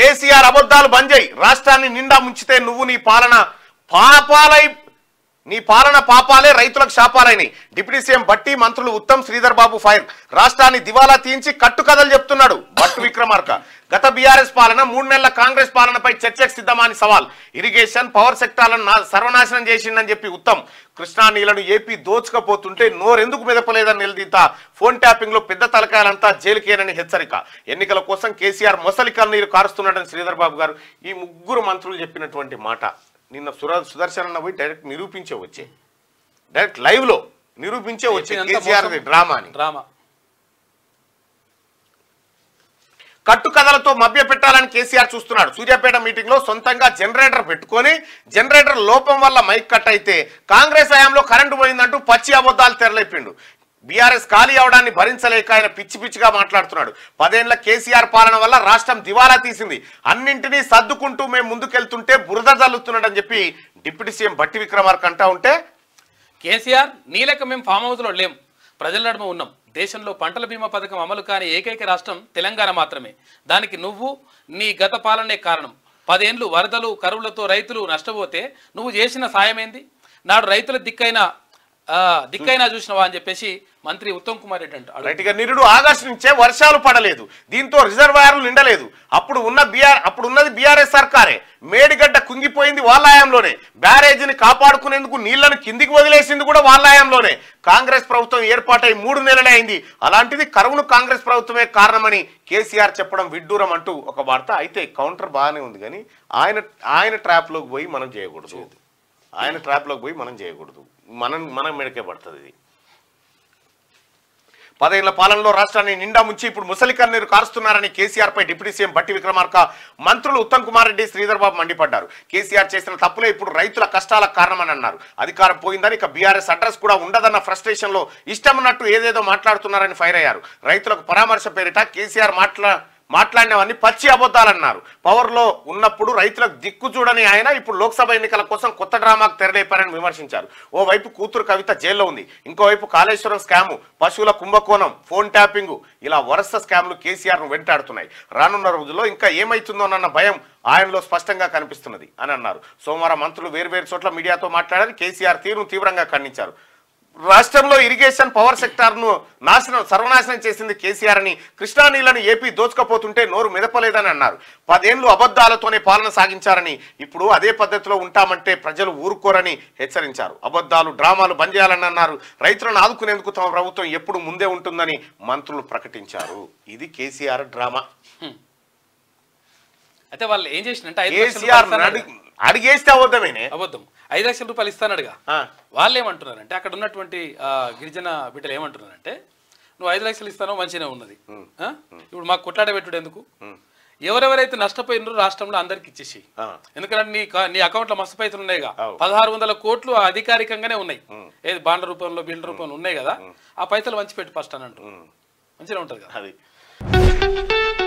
కేసీఆర్ అబద్ధాలు బంద్ చేయి రాష్ట్రాన్ని నిండా ముంచితే నువ్వు నీ పాలన పాపాలై నీ పాలన పాపాలే రైతులకు శాపాలైనవి డిప్యూటీ సీఎం బట్టి మంత్రులు ఉత్తమ్ శ్రీధర్ బాబు ఫైర్ రాష్ట్రాన్ని దివాలా తీయించి కట్టుకథలు చెప్తున్నాడు భట్టు విక్రమార్క గత బీఆర్ఎస్ పాలన మూడు నెలల కాంగ్రెస్ పాలనపై చర్చకు సిద్ధమని సవాల్ ఇరిగేషన్ పవర్ సెక్టార్లను నా- సర్వనాశనం చేసిందని చెప్పి ఉత్తమ్ కృష్ణా నీళ్లను ఏపీ దోచుకపోతుంటే నోరెందుకు మెదపలేదని నిలదీత ఫోన్ ట్యాపింగ్ లో పెద్ద తలకాయలంతా జైలుకేనని హెచ్చరిక ఎన్నికల కోసం కేసీఆర్ మొసలి కన్నీరు కారుస్తున్నాడని శ్రీధర్ బాబు గారు ఈ ముగ్గురు మంత్రులు చెప్పినటువంటి మాట నిన్న సుర సుదర్శన్ అన్న పోయి డైరెక్ట్ నిరూపించే వచ్చే డైరెక్ట్ లైవ్ లో నిరూపించే వచ్చే చెప్పిందంతా కేసీఆర్ మోసం. డ్రామా అని డ్రామా కట్టుకథలతో మభ్య పెట్టాలని కేసీఆర్ చూస్తున్నాడు సూర్యాపేట మీటింగ్ లో సొంతంగా జనరేటర్ పెట్టుకొని జనరేటర్ లోపం వల్ల మైక్ కట్ అయితే కాంగ్రెస్ హయాంలో కరెంటు పోయిందంటూ పచ్చి అబద్ధాలు తెరలేపిండు బీఆర్ఎస్ ఖాళీ అవడాన్ని భరించలేక ఆయన పిచ్చి పిచ్చిగా మాట్లాడుతున్నాడు పదేళ్ల కేసీఆర్ పాలన వల్ల రాష్ట్రం దివాలా తీసింది అన్నింటినీ సర్దుకుంటూ మేము ముందుకెళ్తుంటే బురద జల్లుతున్నాడని చెప్పి డిప్యూటీ సీఎం బట్టి విక్రమార్క అంటా ఉంటే కేసీఆర్ నీ లెక్క మేము ఫామ్ హౌస్లో లేం ప్రజల నడుమ ఉన్నాం దేశంలో పంటల బీమా పథకం అమలు కాని ఏకైక రాష్ట్రం తెలంగాణ మాత్రమే దానికి నువ్వు నీ గత పాలనే కారణం పదేండ్లు వరదలు కరువులతో రైతులు నష్టపోతే నువ్వు చేసిన సాయమేంది నాడు రైతుల దిక్కైన ఆ, దిక్కైనా చూసినవా అని చెప్పేసి మంత్రి ఉత్తమ్ కుమార్ రెడ్డి అంటాడు రైట్ గా నిరుడు ఆగస్టు నుంచే వర్షాలు పడలేదు దీంతో రిజర్వాయర్లు నిండలేదు అప్పుడు ఉన్న బీఆర్ అప్పుడు ఉన్నది బీఆర్ఎస్ సర్కారే మేడిగడ్డ కుంగిపోయింది వాళ్ళ హయాంలోనే బ్యారేజీని కాపాడుకునేందుకు నీళ్లను కిందికి వదిలేసింది కూడా వాళ్ళ హయాంలోనే కాంగ్రెస్ ప్రభుత్వం ఏర్పాటై మూడు నెలలే అయింది అలాంటిది కరువును కాంగ్రెస్ ప్రభుత్వమే కారణమని కేసీఆర్ చెప్పడం విడ్డూరం అంటూ ఒక వార్త అయితే కౌంటర్ బాగానే ఉంది కానీ ఆయన ఆయన ట్రాప్లోకి పోయి మనం చేయకూడదు ఆయన ట్రాప్లోకి పోయి మనం చేయకూడదు మనం మనం మెడకే పడుతుంది ఇది పదేళ్ల పాలనలో రాష్ట్రాన్ని నిండా ముంచి ఇప్పుడు ముసలి కన్నీరు కారుస్తున్నారని కేసీఆర్ పై డిప్యూటీ సీఎం బట్టి విక్రమార్క మంత్రులు ఉత్తమ్ కుమార్ రెడ్డి శ్రీధర్ బాబు మండిపడ్డారు కేసీఆర్ చేసిన తప్పులే ఇప్పుడు రైతుల కష్టాలకు కారణమని అన్నారు అధికారం పోయిందని ఇక బీఆర్ఎస్ అడ్రస్ కూడా ఉండదన్న ఫ్రస్ట్రేషన్ లో ఇష్టం ఉన్నట్టు ఏదేదో మాట్లాడుతున్నారని ఫైర్ అయ్యారు రైతులకు పరామర్శ పేరిట కేసీఆర్ మాట్లా మాట్లాడినవన్నీ పచ్చి అబద్ధాలన్నారు పవర్లో ఉన్నప్పుడు రైతులకు దిక్కు చూడని ఆయన ఇప్పుడు లోక్సభ ఎన్నికల కోసం కొత్త డ్రామాకు తెరలేపారని విమర్శించారు ఓవైపు కూతురు కవిత జైల్లో ఉంది ఇంకోవైపు కాళేశ్వరం స్కాము పశువుల కుంభకోణం ఫోన్ ట్యాపింగ్ ఇలా వరుస స్కామ్లు కేసీఆర్ను వెంటాడుతున్నాయి రానున్న రోజుల్లో ఇంకా ఏమైతుందోనన్న భయం ఆయనలో స్పష్టంగా కనిపిస్తున్నది అని అన్నారు సోమవారం మంత్రులు వేర్వేరు చోట్ల మీడియాతో మాట్లాడారు కేసీఆర్ తీరును తీవ్రంగా ఖండించారు రాష్ట్రంలో ఇరిగేషన్ పవర్ సెక్టార్ను నాశనం సర్వనాశనం చేసింది కేసీఆర్ అని కృష్ణా నీళ్లను ఏపీ దోచుకపోతుంటే నోరు మెదపలేదని అన్నారు పదేళ్లు అబద్ధాలతోనే పాలన సాగించారని ఇప్పుడు అదే పద్ధతిలో ఉంటామంటే ప్రజలు ఊరుకోరని హెచ్చరించారు అబద్ధాలు డ్రామాలు బంద్ చేయాలని అన్నారు రైతులను ఆదుకునేందుకు తమ ప్రభుత్వం ఎప్పుడు ముందే ఉంటుందని మంత్రులు ప్రకటించారు ఇది కేసీఆర్ డ్రామా అయితే వాళ్ళు ఏం చేసినంటే ఐదు లక్షల కేసీఆర్ రూపాయలు అడి- ఇస్తానన్నాడుగా. అడిగేస్తే అబద్ధమేనే అబద్ధం ఐదు లక్షల రూపాయలు ఇస్తానడుగా ఆ. వాళ్ళు ఏమంటున్నారంటే అక్కడ ఉన్నటువంటి ఆ, గిరిజన బిడ్డలు ఏమంటున్నారంటే నువ్వు ఐదు లక్షలు ఇస్తానో మంచిగా ఉన్నది ఆ? ఇప్పుడు మాకు కొట్లాడబెట్టుడు ఎందుకు ఎవరెవరైతే నష్టపోయినారో రాష్ట్రంలో అందరికి ఇచ్చేసి ఆ. ఎందుకంటే నీ కా- నీ అకౌంట్లో మస్తు పైసలు ఉన్నాయిగా అవు. పదహారు వందల కోట్లు అధికారికంగానే ఉన్నాయి ఏది బాండ్ల రూపంలో బిల్డ్ రూపంలో ఉన్నాయి కదా ఆ పైసలు వంచి పెట్టు ఫస్ట్ అని అంటూ మంచిగా ఉంటుంది కదా అది